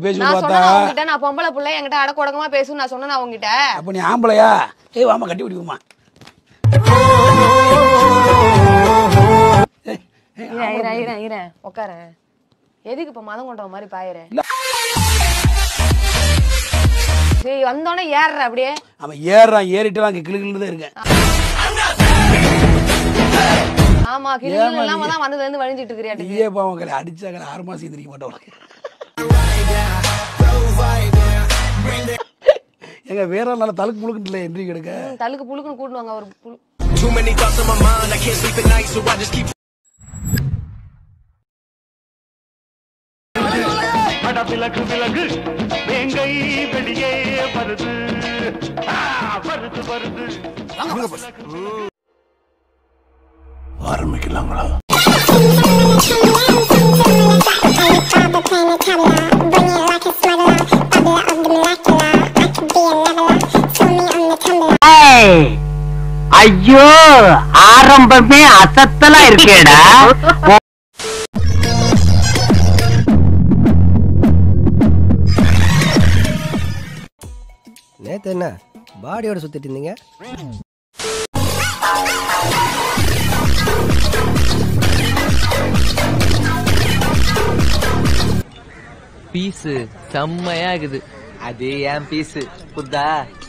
பேசி நான் பார்த்தா சொன்னேன் உங்ககிட்ட நான் பொம்பளை புள்ள என்கிட்ட அடக்க உடக்கமா பேசுன்னு நான் சொன்னேன் உங்ககிட்ட அப்ப நீ ஆம்பளையா ஏய் வாமா கட்டி பிடிக்குமா இரேன் இரேன் இரேன் இரேன் உட்காரேன் எதுக்கு இப்ப மதம் கொண்ட மாதிரி பாயிர சரி வந்தோடனே ஏறுற அப்படியே அவன் ஏறான் ஏறிட்டு அங்கே கிளு கிளு தான் இருக்கேன் ஆமா கிளி இல்லாம தான் வந்ததுல இருந்து வழிஞ்சிட்டு இருக்கிறியாட்டு நீயே பாவம் கலை அடிச்சாக்கல ஆறு மாசம் எந்திரிக்க மாட்டவனுக்கு எங்க வேற நல்ல தலுக்கு முழுக்கு இல்லை எந்திரிக்க எடுக்க தலுக்கு புழுக்குன்னு கூட்டுவாங்க ஒரு புழு Too many thoughts on my mind, I can't sleep at night, so I just keep விலகு விலகு வேங்கை வெளியே வருது ஆ, வருது வருது ஆரம்பிக்கலாங்களா ஐயோ ஆரம்பமே அசத்தலா இருக்கேடா நேத்து என்ன பாடியோட சுத்திட்டு இருந்தீங்க பீஸு செம்மையா இருக்குது அது ஏன் பீஸு புத்தா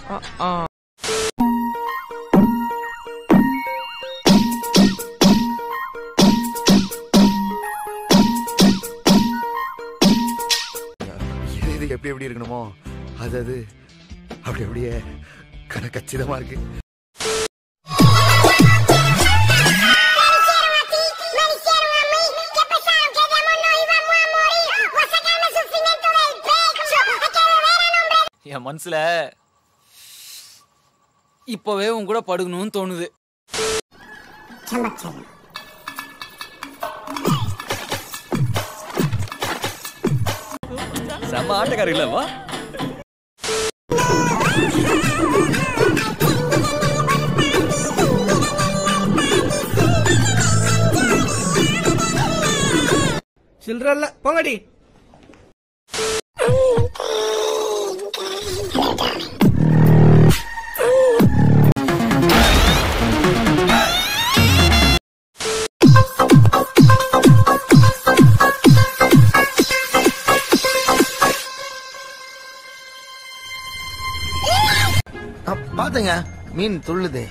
இது இது எப்படி எப்படி இருக்கணுமோ அது அது அப்படி அப்படியே கன கச்சிதமா இருக்கு என் மனசுல இப்பவே உன் கூட படுக்கணும்னு தோணுது செம்ம ஆட்டக்காரர் இல்லவா சில்றல்ல போங்கடி பாத்துங்க மீன் துள்ளுது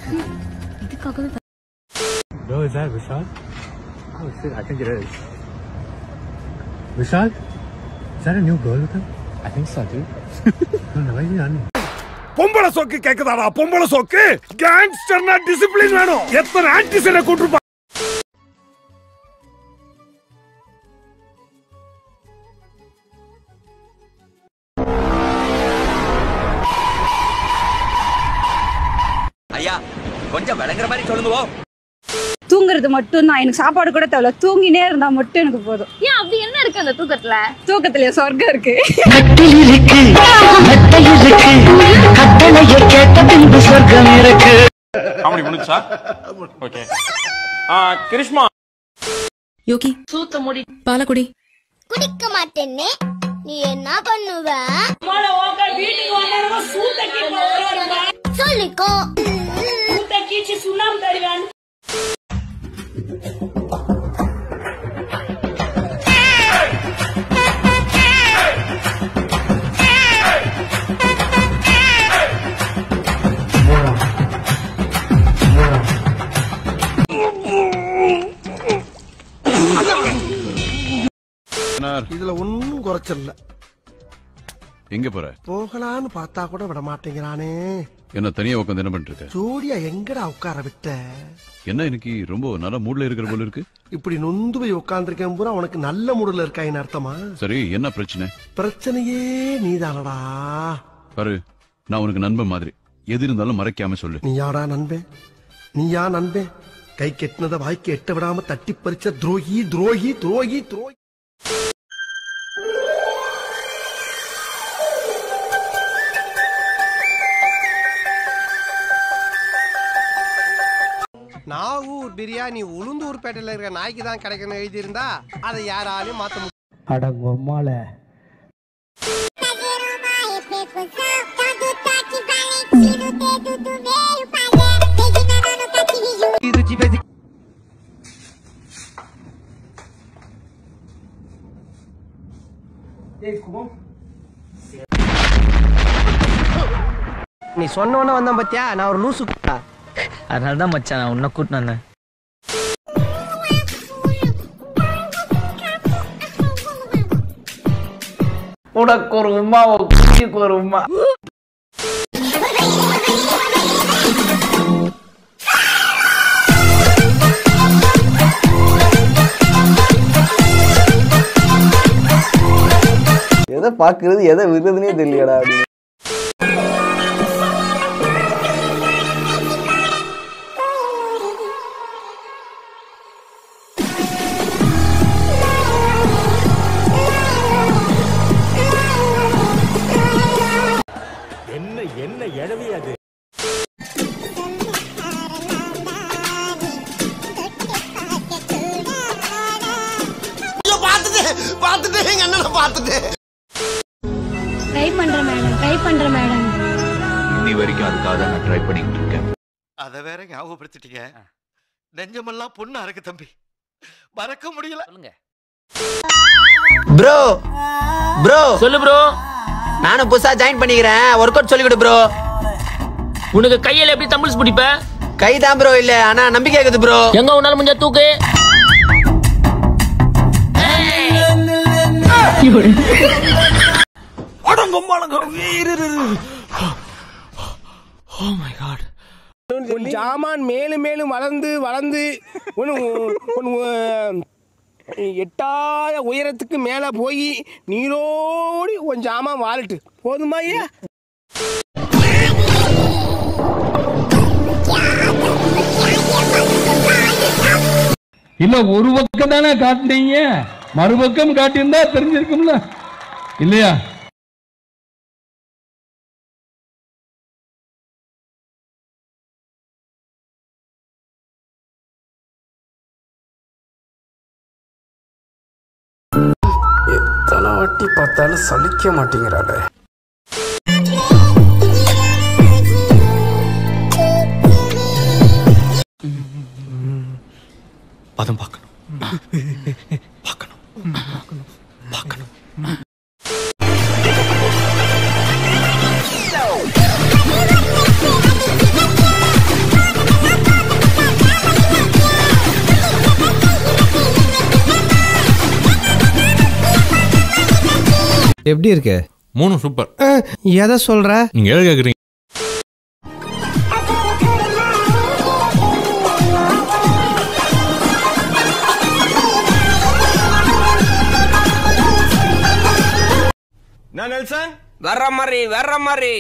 Bro, is that Vishal? Oh shit, I think it is. Vishal? Is that a new girl with him? I think so, dude. no, no, why is he running? பொம்பளை சோக்கு கேக்குதாடா பொம்பளை சோக்கு கேங்ஸ்டர்னா டிசிப்ளின் வேணும் எத்தனை ஆன்டிசனை கொண்டிருப்பா ஐயா கொஞ்சம் விளங்குற மாதிரி சொல்லுங்க தூங்குறது மட்டும் தான் எனக்கு சாப்பாடு கூட தேவையில்ல தூங்கினே இருந்தா மட்டும் எனக்கு போதும் ஏன் அப்படி என்ன இருக்கு அந்த தூக்கத்துல தூக்கத்துல சொர்க்கம் இருக்கு கட்டில் இருக்கு மெத்தை இருக்கு கட்டளையை கேட்ட பின்பு சொர்க்கம் இருக்கு காமெடி முடிச்சா ஓகே ஆ கிரிஷ்மா யோகி சூத்த முடி பாலக்குடி குடிக்க மாட்டேன்னு நீ என்ன பண்ணுவ சொல்லிக்கோ இதுல ஒன்னும் குறைச்சல எங்க போற போகலான்னு பார்த்தா கூட விட மாட்டேங்கிறானே என்ன தனியா உட்காந்து என்ன பண்ணிட்டு இருக்க ஜோடியா எங்கடா உட்கார விட்ட என்ன இன்னைக்கு ரொம்ப நல்ல மூட்ல இருக்கிற போல இருக்கு இப்படி நொந்து போய் உட்கார்ந்துருக்கேன் பூரா உனக்கு நல்ல மூடுல இருக்காயின்னு அர்த்தமா சரி என்ன பிரச்சனை பிரச்சனையே நீதானடா பாரு நான் உனக்கு நண்பன் மாதிரி எது இருந்தாலும் மறைக்காம சொல்லு நீயாடா நண்பே நீயா நண்பே கை கெட்டினத வாய்க்கு எட்ட விடாம தட்டி பறிச்ச துரோகி துரோகி துரோகி துரோகி நாகூர் பிரியாணி உளுந்தூர்பேட்டையில இருக்க நாய்க்கு தான் கிடைக்கணும் எழுதியிருந்தா அதை யாராலையும் மாத்த முடியாது அடங்கொம்மால நீ சொன்ன உடனே வந்தேன் பாத்தியா நான் ஒரு லூசு அதனால தான் மச்சான் நான் உன்னை கூட்டினு வந்தேன் உனக்கு ஒரு உமா குட்டிக்கு ஒரு உமா எதை பாக்குறது எதை விடுறதுனே தெரியலடா அப்படின்னு என்ன என்ன எழவி அது பார்த்துட்டு பார்த்துட்டு எங்க அண்ணனை பார்த்துட்டு ட்ரை பண்றேன் மேடம் ட்ரை பண்றேன் மேடம் இன்னி வரைக்கும் அதுக்காக தான் நான் ட்ரை பண்ணிட்டு இருக்கேன் அத வேற ஞாபகப்படுத்திட்டீங்க நெஞ்சமெல்லாம் பொண்ணு அறக்கு தம்பி மறக்க முடியல சொல்லுங்க ப்ரோ ப்ரோ சொல்லு ப்ரோ நானும் புதுசா ஜாயின் பண்ணிக்கிறேன் ஒர்க் அவுட் சொல்லி கொடு ப்ரோ உனக்கு கையில எப்படி தம்பிள்ஸ் பிடிப்ப கை தான் ப்ரோ இல்ல ஆனா நம்பிக்கை இருக்குது ப்ரோ எங்க உன்னால முடிஞ்ச தூக்கு உன் ஜாமான் மேலும் மேலும் வளர்ந்து வளர்ந்து உன் உன் உன் எட்டாத உயரத்துக்கு மேலே போய் நீரோடி உன் ஜாமான் வாழட்டு போதுமா ஐயா இல்ல ஒரு பக்கம் தானே காட்டுனீங்க மறுபக்கம் காட்டியிருந்தா தெரிஞ்சிருக்கும்ல இல்லையா எத்தனை வாட்டி பார்த்தாலும் சலிக்க மாட்டேங்கிறாளே பதம் பார்க்கணும் பார்க்கணும் பார்க்கணும் எப்படி இருக்கு மூணு சூப்பர் எதை சொல்ற நீங்க எதை கேக்குறீங்க நான் நெல்சன் வர்ற மாதிரி வர்ற மாதிரி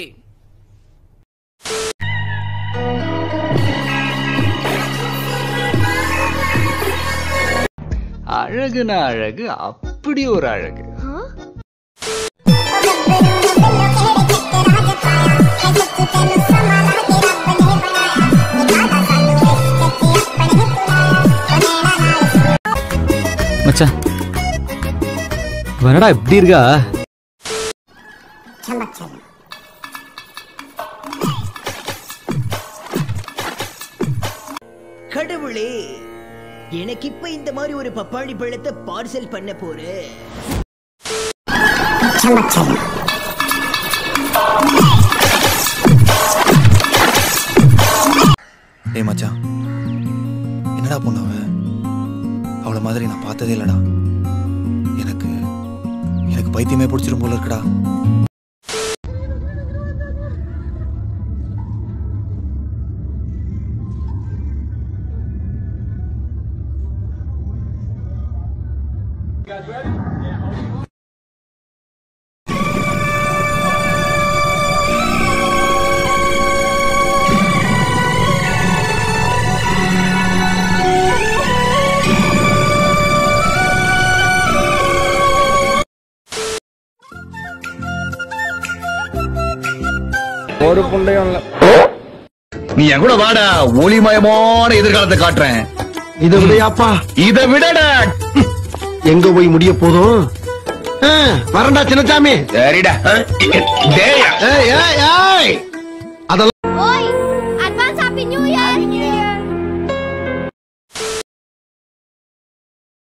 அழகுனா அழகு அப்படி ஒரு அழகு மச்சான் வரடா இப்படி இருக்கா கடவுளே எனக்கு இப்ப இந்த மாதிரி ஒரு பப்பாளி பழத்தை பார்சல் பண்ண போறேன் டேய் மச்சான் என்னடா பொண்ணு அவ அவளை மாதிரி நான் பார்த்ததே இல்லடா எனக்கு எனக்கு பைத்தியமே பிடிச்சிரும் போல இருக்குடா ஒரு புண்டையும் இல்ல நீ என் கூட வாடா ஒளிமயமான எதிர்காலத்தை காட்டுறேன் இதை விடையாப்பா இதை விடடா எங்க போய் முடிய போதும் வரண்டா சின்னசாமி சரிடா டேய் ஏய் ஏய் ஏய்